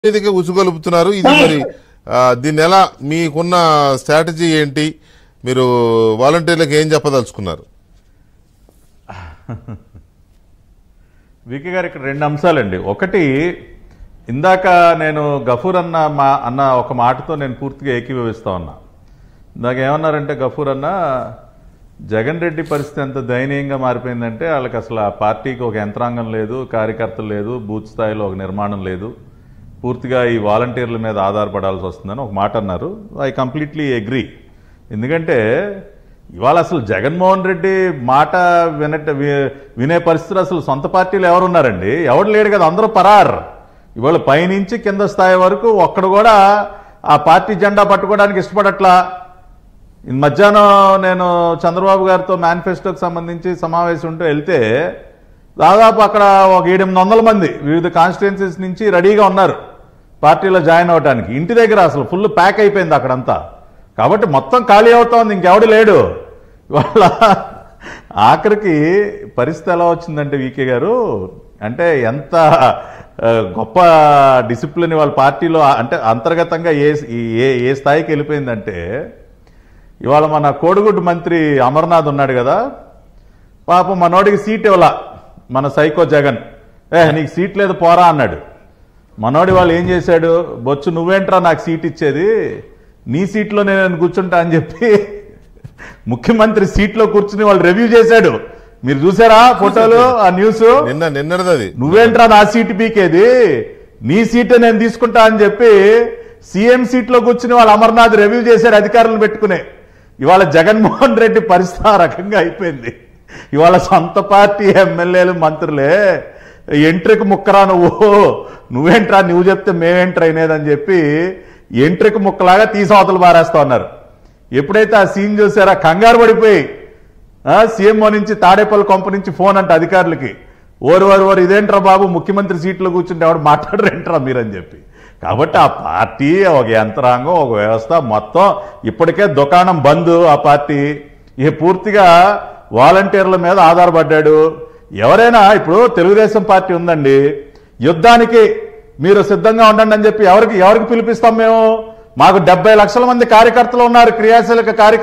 మీదకే ఉసుగొలుపుతున్నారు ఇది మరి ఆ, దీన్ని ఎలా మీకున్న స్ట్రాటజీ ఏంటి మీరు వాలంటీర్లకు ఏం చెప్పదలుచుకున్నారు వికి గారు ఇక్కడ రెండు అంశాలండి ఒకటి ఇందాక నేను గఫూర్ అన్న మా అన్న ఒక మాటతో నేను పూర్తిగా ఏకీభవిస్తా ఉన్నా ఇందాక ఏమన్నారంటే గఫూర్ అన్న జగన్ రెడ్డి పరిస్థితి ఎంత దయనీయంగా మారిపోయిందంటే వాళ్ళకి అసలు ఆ పార్టీకి ఒక యంత్రాంగం లేదు కార్యకర్తలు లేదు బూత్ స్థాయిలో ఒక నిర్మాణం లేదు పూర్తిగా ఈ వాలంటీర్ల మీద ఆధారపడాల్సి వస్తుందని ఒక మాట అన్నారు ఐ కంప్లీట్లీ అగ్రీ ఎందుకంటే ఇవాళ అసలు జగన్మోహన్ రెడ్డి మాట వినట వి- వినే పరిస్థితులు అసలు సొంత పార్టీలు ఎవరున్నారండి ఎవడు లేడు కదా అందరూ పరార్ ఇవాళ పైనుంచి కింద స్థాయి వరకు ఒక్కడు కూడా ఆ పార్టీ జెండా పట్టుకోవడానికి ఇష్టపడట్లా ఈ మధ్యాహ్నం నేను చంద్రబాబు గారితో మేనిఫెస్టోకి సంబంధించి సమావేశం ఉంటూ వెళ్తే దాదాపు అక్కడ ఒక ఏడెనిమిది వందల మంది వివిధ కాన్స్టిట్యున్సీస్ నుంచి రెడీగా ఉన్నారు పార్టీలో జాయిన్ అవ్వడానికి ఇంటి దగ్గర అసలు ఫుల్ ప్యాక్ అయిపోయింది అక్కడంతా కాబట్టి మొత్తం ఖాళీ అవుతోంది ఇంకెవడు లేడు ఇవాళ ఆఖరికి పరిస్థితి ఎలా వచ్చిందంటే వీకే గారు అంటే ఎంత ఆ, గొప్ప డిసిప్లిన్ వాళ్ళ పార్టీలో అంటే అంతర్గతంగా ఏ ఏ ఏ స్థాయికి వెళ్ళిపోయిందంటే ఇవాళ మన కోడిగుడ్డు మంత్రి అమర్నాథ్ ఉన్నాడు కదా పాపం మనోడికి సీట్ ఇవ్వలా మన సైకో జగన్ ఏ నీకు సీట్ లేదు పోరా అన్నాడు మనోడి వాళ్ళు ఏం చేశాడు బొచ్చు నువ్వేంట్రా నాకు సీట్ ఇచ్చేది నీ సీట్లో నేను కూర్చుంటా అని చెప్పి ముఖ్యమంత్రి సీట్లో కూర్చుని వాళ్ళు రివ్యూ చేశాడు మీరు చూసారా ఫోటోలు ఆ న్యూస్ నిన్న నిన్నటిది అది నువ్వేంట్రా నా సీటు పీకేది నీ సీటే నేను తీసుకుంటా అని చెప్పి సీఎం సీట్లో కూర్చుని వాళ్ళు అమర్నాథ్ రివ్యూ చేశారు అధికారులను పెట్టుకునే ఇవాళ జగన్మోహన్ రెడ్డి పరిస్థితి ఆ రకంగా అయిపోయింది ఇవాళ సొంత పార్టీ ఎమ్మెల్యేలు మంత్రులే ఎంట్రికి ముక్కరా నువ్వు నువ్వేంట్రా నువ్వు చెప్తే మేమేంట్రా అయినేదని చెప్పి ఎంట్రికి ముక్కలాగా తీసి అవతలు బారేస్తా ఉన్నారు ఎప్పుడైతే ఆ సీన్ చూసారా కంగారు పడిపోయి ఆ, సీఎంఓ నుంచి తాడేపల్లి కొంప నుంచి ఫోన్ అంట అధికారులకి ఓరు ఓరు ఓరు ఇదేంట్రా బాబు ముఖ్యమంత్రి సీట్లో కూర్చుంటే ఎవడు మాట్లాడరేంట్రా మీరని చెప్పి కాబట్టి ఆ పార్టీ ఒక యంత్రాంగం ఒక వ్యవస్థ మొత్తం ఇప్పటికే దుకాణం బంద్ ఆ పార్టీ ఇక పూర్తిగా వాలంటీర్ల మీద ఆధారపడ్డాడు ఎవరైనా ఇప్పుడు తెలుగుదేశం పార్టీ ఉందండి యుద్ధానికి మీరు సిద్ధంగా ఉండండి అని చెప్పి ఎవరికి ఎవరికి పిలిపిస్తాం మేము మాకు డెబ్బై లక్షల మంది కార్యకర్తలు ఉన్నారు క్రియాశీలక కార్యకర్తలు